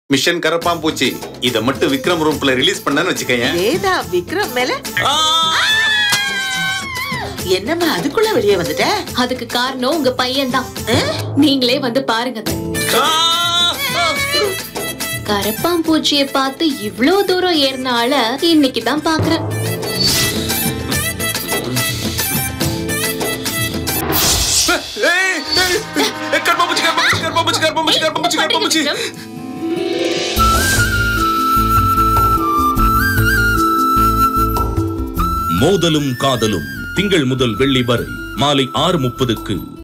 Mission கரப்பாம்பூச்சி இத மட்டும் விக்ரம் ரூம்ல ரிலீஸ் பண்ணனு வச்சுக்கயேன் வேதா விக்ரம் மேல என்னம்மா அதுக்குள்ள வெளியே வந்துட்ட அதுக்கு காரணம் உங்க பையன்தான் நீங்களே வந்து பாருங்க அத்தை. கரப்பாம்பூச்சியை பார்த்து இவ்ளோ தூரம் ஏறின ஆள இன்னைக்கு தான் பாக்குறேன் கரப்பாம்பூச்சி கரப்பாம்பூச்சி கரப்பாம்பூச்சி கரப்பாம்பூச்சி கரப்பாம்பூச்சி கரப்பாம்பூச்சி மோதலும் காதலும் திங்கள் முதல் வெள்ளி வரை மாலை ஆறு முப்பதுக்கு